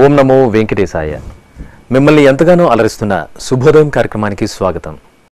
ఓం నమో వెంకటేశాయ మిమ్మల్ని ఎంతగానో అలరిస్తున్న శుభోదయం కార్యక్రమానికి స్వాగతం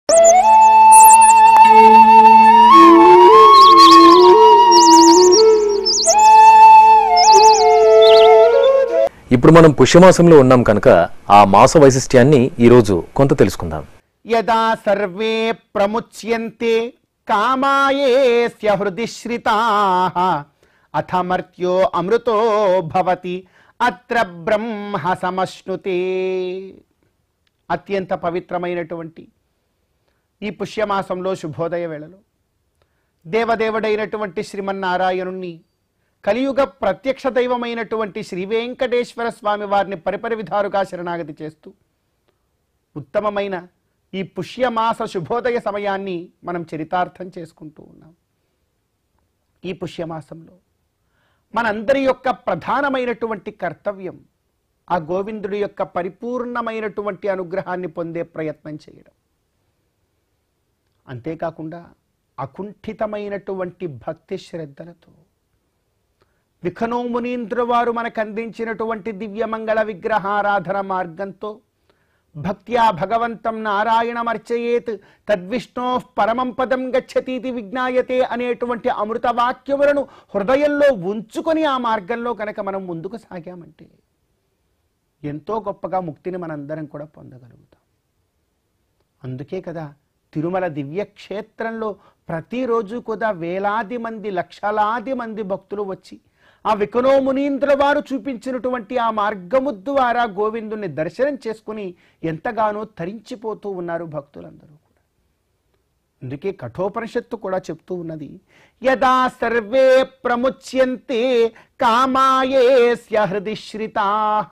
ఇప్పుడు మనం పుష్యమాసంలో ఉన్నాం కనుక ఆ మాస వైశిష్ట్యాన్ని ఈరోజు కొంత తెలుసుకుందాం యదా సర్వే ప్రముచ్యంతే కామాయేస్య హృది శ్రితాః అథ మర్త్యో అమృతో భవతి అత్ర బ్రహ్మ సమశ్నుతే అత్యంత పవిత్రమైనటువంటి ఈ పుష్యమాసంలో శుభోదయ వేళలో దేవదేవుడైనటువంటి శ్రీమన్నారాయణుణ్ణి కలియుగ ప్రత్యక్ష దైవమైనటువంటి శ్రీ వెంకటేశ్వర స్వామి వారిని పరిపరి విధాలుగా శరణాగతి చేస్తూ ఉత్తమమైన ఈ పుష్యమాస శుభోదయ సమయాన్ని మనం చరితార్థం చేసుకుంటూ ఉన్నాం ఈ పుష్యమాసంలో మనందరి యొక్క ప్రధానమైనటువంటి కర్తవ్యం ఆ గోవిందుడి యొక్క పరిపూర్ణమైనటువంటి అనుగ్రహాన్ని పొందే ప్రయత్నం చేయడం అంతేకాకుండా అకుంఠితమైనటువంటి భక్తి శ్రద్ధలతో విఖనో మునీంద్ర వారు మనకు అందించినటువంటి దివ్యమంగళ విగ్రహారాధన మార్గంతో భక్త్యా భగవంతం నారాయణమర్చయేత్ తద్విష్ణో పరమం పదం గచ్చతీతి విజ్ఞాయతే అనేటువంటి అమృత వాక్యములను హృదయంలో ఉంచుకొని ఆ మార్గంలో కనుక మనం ముందుకు సాగామంటే ఎంతో గొప్పగా ముక్తిని మనందరం కూడా పొందగలుగుతాం అందుకే కదా తిరుమల దివ్యక్షేత్రంలో ప్రతిరోజు కూడా వేలాది మంది లక్షలాది మంది భక్తులు వచ్చి ఆ వికనో మునీంద్ర వారు చూపించినటువంటి ఆ మార్గము ద్వారా గోవిందుని దర్శనం చేసుకుని ఎంతగానో తరించిపోతూ ఉన్నారు భక్తులందరూ కూడా అందుకే కఠోపనిషత్తు కూడా చెప్తూ ఉన్నది యదా సర్వే ప్రముచ్యంతే కామాయేస్య హృది శ్రితాః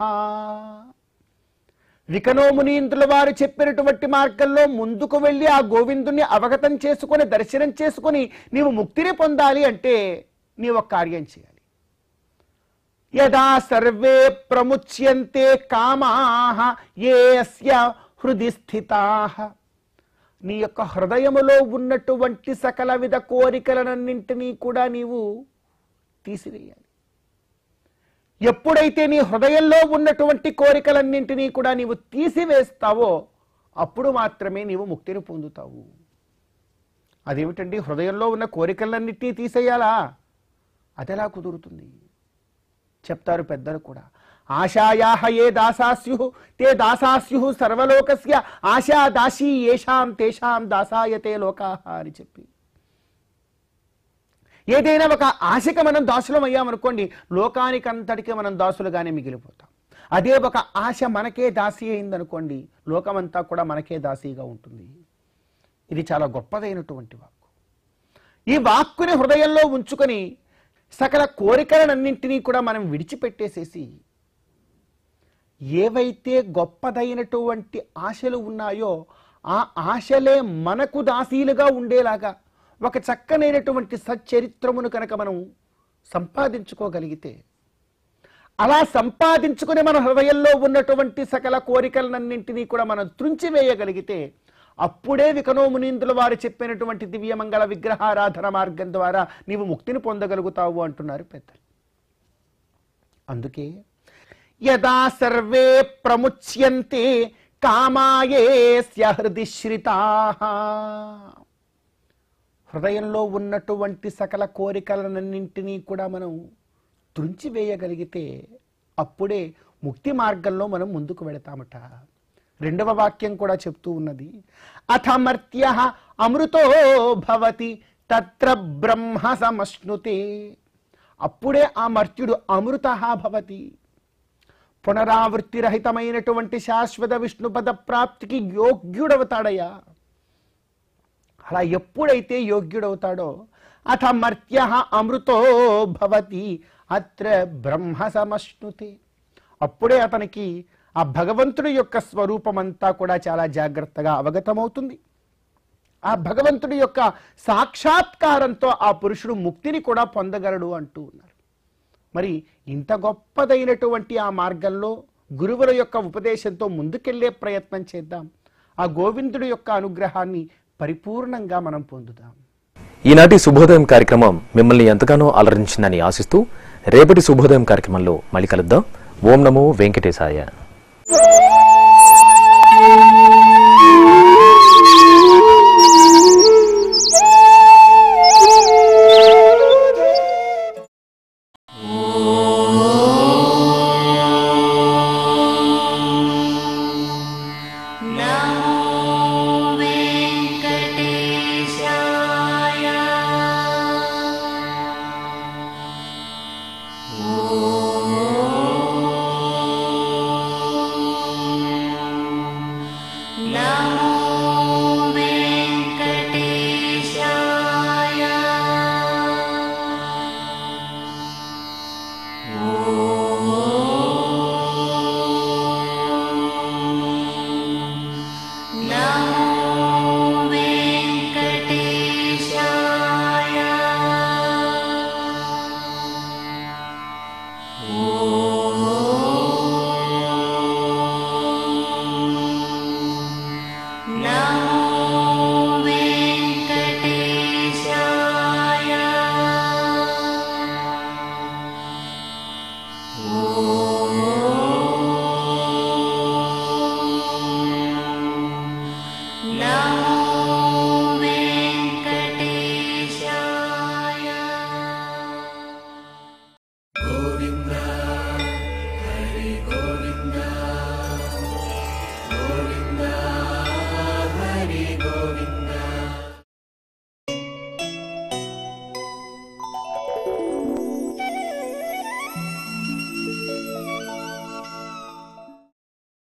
వికనో మునీంద్రుల వారు చెప్పినటువంటి మార్గంలో ముందుకు వెళ్ళి ఆ గోవిందుని అవగతం చేసుకొని దర్శనం చేసుకొని నీవు ముక్తిని పొందాలి అంటే నీవు ఒక కార్యం చేయాలి యదా సర్వే ప్రముచ్యంతే కామాహ ఏస్య హృది స్థితాః నీ యొక్క హృదయములో ఉన్నటువంటి సకల విధ కోరికలనన్నింటినీ కూడా నీవు తీసివేయాలి ఎప్పుడైతే నీ హృదయంలో ఉన్నటువంటి కోరికలన్నింటినీ కూడా నీవు తీసివేస్తావో అప్పుడు మాత్రమే నీవు ముక్తిని పొందుతావు అదేమిటండి హృదయంలో ఉన్న కోరికలన్నింటినీ తీసేయాలా అదెలా కుదురుతుంది చెప్తారు పెద్దలు కూడా ఆశాయాహ ఏ దాసాస్యు తే దాసాస్యు సర్వలోకస్య ఆశా దాసీ ఏషాం తేషాం దాసాయతే లోకాహ అని చెప్పి ఏదైనా ఒక ఆశకి మనం దాసులం అయ్యామనుకోండి లోకానికంతటికి మనం దాసులుగానే మిగిలిపోతాం అదే ఒక ఆశ మనకే దాసి అయిందనుకోండి లోకమంతా కూడా మనకే దాసీగా ఉంటుంది ఇది చాలా గొప్పదైనటువంటి వాక్కు ఈ వాక్కుని హృదయంలో ఉంచుకొని సకల కోరికలనన్నింటినీ కూడా మనం విడిచిపెట్టేసేసి ఏవైతే గొప్పదైనటువంటి ఆశలు ఉన్నాయో ఆ ఆశలే మనకు దాసీలుగా ఉండేలాగా ఒక చక్కనైనటువంటి సచ్చరిత్రమును కనుక మనం సంపాదించుకోగలిగితే అలా సంపాదించుకుని మన హృదయంలో ఉన్నటువంటి సకల కోరికలనన్నింటినీ కూడా మనం త్రుంచివేయగలిగితే అప్పుడే వికనో మునీంద్రుల వారు చెప్పినటువంటి దివ్యమంగళ విగ్రహారాధన మార్గం ద్వారా నీవు ముక్తిని పొందగలుగుతావు అంటున్నారు పెద్దలు అందుకే యదా సర్వే ప్రముచ్యంతే కామాయేస్య హృది శ్రితాః హృదయంలో ఉన్నటువంటి సకల కోరికలనన్నింటినీ కూడా మనం త్రుంచివేయగలిగితే అప్పుడే ముక్తి మార్గంలో మనం ముందుకు వెళతామట రెండవ వాక్యం కూడా చెప్తూ ఉన్నది అథమర్త్య అమృతో భవతి తత్ర బ్రహ్మ సమశ్నుతే అప్పుడే ఆ మర్త్యుడు అమృత భవతి పునరావృత్తి రహితమైనటువంటి శాశ్వత విష్ణుపద ప్రాప్తికి యోగ్యుడవుతాడయ్యా అలా ఎప్పుడైతే యోగ్యుడవుతాడో అథ మర్త్య అమృతో భవతి అత్ర బ్రహ్మ సమశ్నుతే అప్పుడే అతనికి ఆ భగవంతుడి యొక్క స్వరూపమంతా కూడా చాలా జాగ్రత్తగా అవగతమవుతుంది ఆ భగవంతుడి యొక్క సాక్షాత్కారంతో ఆ పురుషుడు ముక్తిని కూడా పొందగలడు అంటూ ఉన్నారు మరి ఇంత గొప్పదైనటువంటి ఆ మార్గంలో గురువుల యొక్క ఉపదేశంతో ముందుకెళ్లే ప్రయత్నం చేద్దాం ఆ గోవిందుడి యొక్క అనుగ్రహాన్ని పరిపూర్ణంగా మనం పొందుదాం ఈనాటి శుభోదయం కార్యక్రమం మిమ్మల్ని ఎంతగానో అలరించిందని ఆశిస్తూ రేపటి శుభోదయం కార్యక్రమంలో మళ్ళీ కలుద్దాం ఓం నమో వెంకటేశాయ